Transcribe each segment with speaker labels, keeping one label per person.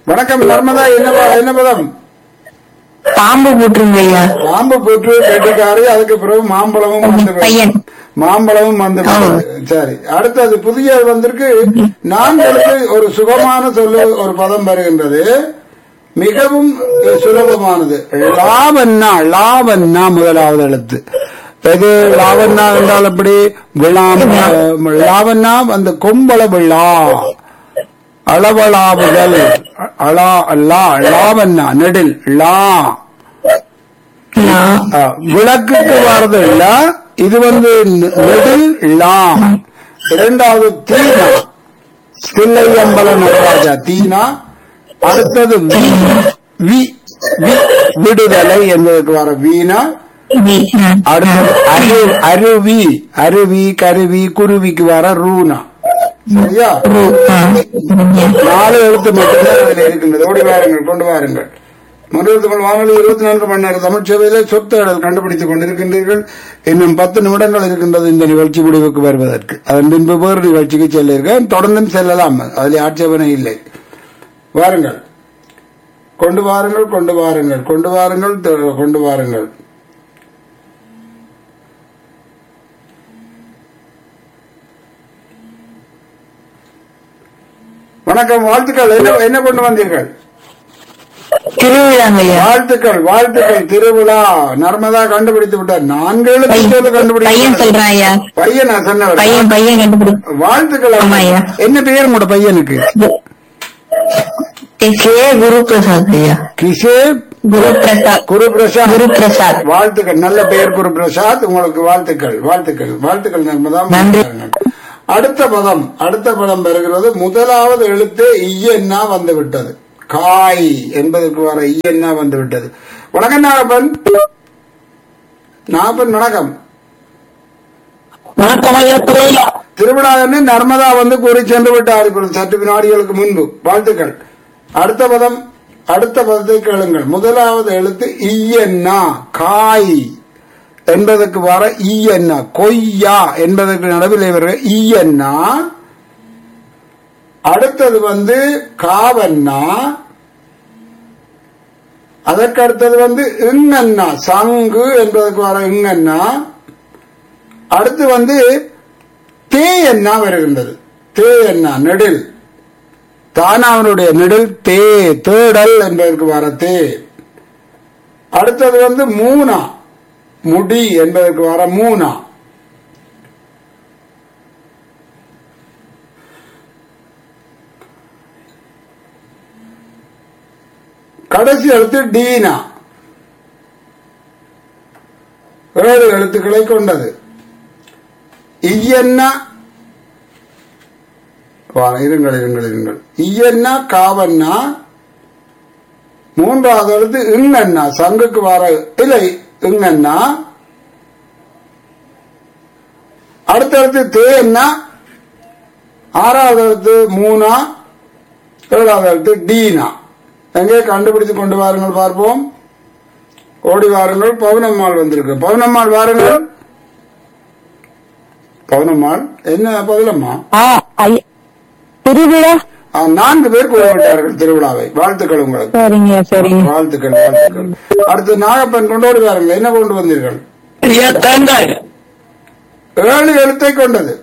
Speaker 1: வணக்கம் நர்மதா என்ன ப- என்ன பதம்
Speaker 2: பாம்பு போட்டுருங்க ஐயா
Speaker 1: பாம்பு புற்று கெட்டிக்காரி அதுக்கு பிறகு மாம்பழமும் வந்து
Speaker 2: பையன்.
Speaker 1: மாம்பழமும் வந்து விட்டது. சரி அடுத்தது புதிய வந்திருக்கு நான்களுக்கு ஒரு சுகமான சொல்லு ஒரு பதம் வருகின்றது மிகவும் சுலபமானது லாவண்ணா லாவண்ணா முதலாவது எழுத்து எது லாவண்ணா என்றால் எப்படி விழாம் லாவண்ணா அந்த கொம்பள விழா அளவலாவுதல் அலா லா லாவண்ணா நெடில் லா
Speaker 2: நான்
Speaker 1: ஆ, விளக்குக்கு வர்றது இல்ல இது வந்து நெ- நெடில் லா இரண்டாவது தீனா தில்லை அம்பல நடராஜா தீனா அடுத்தது வி வி வி விடுதலை என்பதற்கு வர வீணா
Speaker 2: வி, ஆ.
Speaker 1: அடுத்தது அரு அருவி அருவி கருவி குருவிக்கு வர ரூனா சரியா
Speaker 2: ரூ, ஆ. சரிங்க.
Speaker 1: நாலு எழுத்து மட்டும்தான் அதில் இருக்கின்றது ஓடி வாருங்கள் கொண்டு வாருங்கள் முதல் தமிழ் வானொலி இருபத்தி நான்கு மணி நேர தமிழ் சேவையிலே சொத்துடல் கண்டுபிடித்துக் கொண்டிருக்கின்றீர்கள் இன்னும் பத்து நிமிடங்கள் இருக்கின்றது இந்த நிகழ்ச்சி முடிவுக்கு வருவதற்கு அதன் பின்பு வேறு நிகழ்ச்சிக்கு செல்ல இருக்கேன் தொடர்ந்தும் செல்லலாம் அதில் ஆட்சேபனை இல்லை வாருங்கள் கொண்டு வாருங்கள் கொண்டு வாருங்கள் கொண்டு வாருங்கள் தொ- கொண்டு வாருங்கள் வணக்கம் வாழ்த்துக்கள் என்ன என்ன கொண்டு வந்தீர்கள்
Speaker 2: திருவிழாங்க ஐயா
Speaker 1: வாழ்த்துக்கள் வாழ்த்துக்கள் திருவிழா நர்மதா கண்டுபிடித்து விட்டார் நான்கு எழுத்து
Speaker 2: பையன்
Speaker 1: சொல்லு
Speaker 2: பையன்
Speaker 1: கண்டுபிடித்து
Speaker 2: சொல்றான் ஐயா
Speaker 1: பையனா சொன்னவர்
Speaker 2: பையன் பையன் கண்டுபிடி
Speaker 1: வாழ்த்துக்கள்
Speaker 2: ஆமா, ஐயா.
Speaker 1: என்ன பெயர் உங்களோட பையனுக்கு
Speaker 2: கே குரு பிரசாத் ஐயா
Speaker 1: கிஷே
Speaker 2: குரு பிரசாத்
Speaker 1: குரு பிரசாத்
Speaker 2: குரு பிரசாத்
Speaker 1: வாழ்த்துக்கள் நல்ல பெயர் குரு பிரசாத் உங்களுக்கு வாழ்த்துக்கள் வாழ்த்துக்கள் வாழ்த்துக்கள் நர்மதா
Speaker 2: நன்றி.
Speaker 1: அடுத்த பதம் அடுத்த பதம் வருகிறது முதலாவது எழுத்து ஐயன்னா வந்து விட்டது காய் என்பதற்கு வர ஐயன்னா வந்து விட்டது வணக்கம் நாகப்பன் நாகப்பன் வணக்கம்
Speaker 2: வணக்கம் ஐயா திருவிழா
Speaker 1: திருவிழா என்று நர்மதா வந்து கூறி சென்று விட்டார் இப்பொழுது சற்று வினாடிகளுக்கு முன்பு வாழ்த்துக்கள் அடுத்த பதம் அடுத்த பதத்தை கேளுங்கள் முதலாவது எழுத்து ஈயன்னா காய் என்பதற்கு வர ஈயன்னா கொய்யா என்பதற்கு நடுவில் வருகிற ஈயன்னா அடுத்தது வந்து காவன்னா அதற்கு அடுத்தது வந்து இங்கண்ணா சங்கு என்பதற்கு வர இங்கண்ணா அடுத்து வந்து தே என்னா வருகின்றது தே என்னா நெடில் தானாவனுடைய நெடில் தே தேடல் என்பதற்கு வர தே அடுத்தது வந்து மூனா முடி என்பதற்கு வர மூனா கடைசி எழுத்து டீனா ஏழு எழுத்துக்களை கொண்டது இயன்னா வா, இருங்கள் இருங்கள் இருங்கள் இயன்னா காவன்னா மூன்றாவது எழுத்து இங்கண்ணா சங்குக்கு வர இல்லை இங்கண்ணா அடுத்த எழுத்து தேன்னா ஆறாவது எழுத்து மூணா ஏழாவது எழுத்து டீனா எங்கே கண்டுபிடித்து கொண்டு வாருங்கள் பார்ப்போம் ஓடி வாருங்கள் பவுனம்மாள் வந்திருக்கு பவுனம்மாள் வாருங்கள் பவுனம்மாள் என்ன பதிலம்மா
Speaker 2: ஆ ஐயா திருவிழா
Speaker 1: ஆ, நான்கு பேர் கூறிவிட்டார்கள் திருவிழாவை வாழ்த்துக்கள் உங்களுக்கு
Speaker 2: சரிங்க சரிங்க
Speaker 1: வாழ்த்துக்கள் வாழ்த்துக்கள் அடுத்து நாகப்பன் கொண்டு ஓடி வாருங்கள் என்ன கொண்டு வந்தீர்கள்
Speaker 2: ஐயா தேங்காய்
Speaker 1: ஏழு எழுத்தை கொண்டது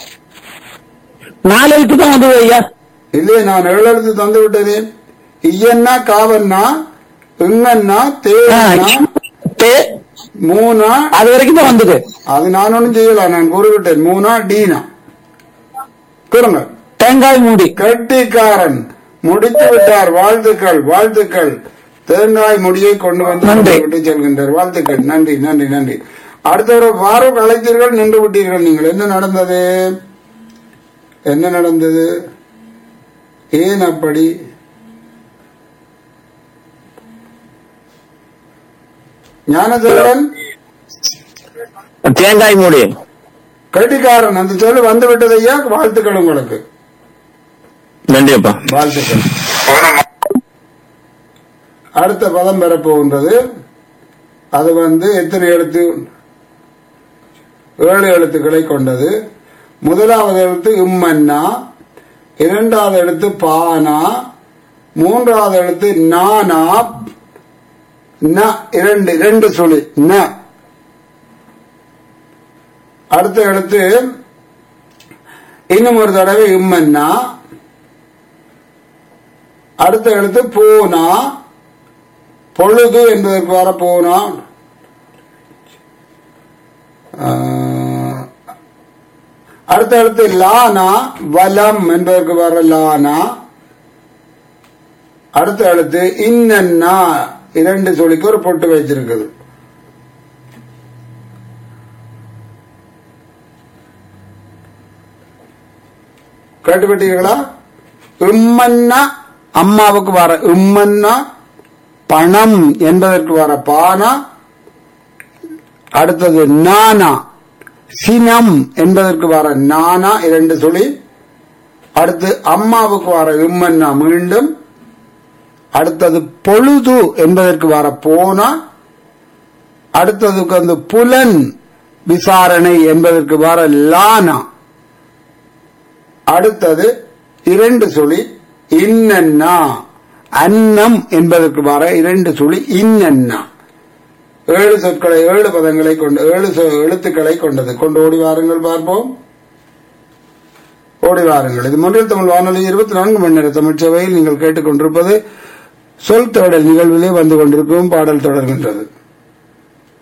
Speaker 2: நாலு எழுத்து தான் வந்து ஐயா
Speaker 1: இல்லையே நான் ஏழு எழுத்து தந்து விட்டதேன் இயன்னா காவன்னா இங்கன்னா தேவன்னா மூணா
Speaker 2: அது வரைக்கும் தான் வந்தது
Speaker 1: அது நான் ஒன்றும் செய்யல நான் கூறிவிட்டேன் மூணா டீனா கூறுங்க
Speaker 2: தேங்காய் மூடி
Speaker 1: கட்டிக்காரன் முடித்து விட்டார் வாழ்த்துக்கள் வாழ்த்துக்கள் தேங்காய் முடியை கொண்டு வந்து
Speaker 2: நன்றி.
Speaker 1: விட்டு செல்கின்றார் வாழ்த்துக்கள் நன்றி நன்றி நன்றி அடுத்த ஒரு வாரம் அழைத்தீர்கள் நின்று விட்டீர்கள் நீங்கள் என்ன நடந்தது என்ன நடந்தது ஏன் அப்படி ஞானதேவன்
Speaker 2: தேங்காய் மூடி
Speaker 1: கட்டிக்காரன் அந்த சொல்லு வந்து விட்டது ஐயா வாழ்த்துக்கள் உங்களுக்கு
Speaker 2: நன்றிப்பா
Speaker 1: வாழ்த்துக்கள் அடுத்த பதம் பெறப்போகின்றது அது வந்து எத்தனை எழுத்து ஏழு எழுத்துக்களை கொண்டது முதலாவது எழுத்து இம்மன்னா இரண்டாவது எழுத்து பானா மூன்றாவது எழுத்து நானா ந இரண்டு இரண்டு சொல்லி ந அடுத்த எழுத்து இன்னும் ஒரு தடவை இம்மன்னா அடுத்த எழுத்து பூனா பொழுது என்பதற்கு வர பூனா ஆஹ், அடுத்த எழுத்து லானா வலம் என்பதற்கு வர லானா அடுத்த எழுத்து இன்னன்னா இரண்டு சொல்லிக்கு ஒரு பொட்டு வைத்திருக்குது கேட்டுப்பட்டீர்களா இம்மன்னா அம்மாவுக்கு வர இம்மன்னா பணம் என்பதற்கு வர பானா அடுத்தது நானா சினம் என்பதற்கு வர நானா இரண்டு சொல்லி அடுத்து அம்மாவுக்கு வர இம்மன்னா மீண்டும் அடுத்தது பொழுது என்பதற்கு வர போனா அடுத்ததுக்கு வந்து புலன் விசாரணை என்பதற்கு வர லானா அடுத்தது இரண்டு சுழி இன்னன்னா அன்னம் என்பதற்கு வர இரண்டு சுழி இன்னன்னா ஏழு சொற்களை ஏழு பதங்களை கொண்டு ஏழு சொ- எழுத்துக்களை கொண்டது கொண்டு ஓடி வாருங்கள் பார்ப்போம் ஓடி வாருங்கள் இது மொழியில் தமிழ் வானொலி இருபத்தி நான்கு மணி நேர தமிழ் சேவையில் நீங்கள் கேட்டுக்கொண்டிருப்பது சொல் தேடல் நிகழ்விலே வந்து கொண்டிருக்கும் பாடல் தொடர்கின்றது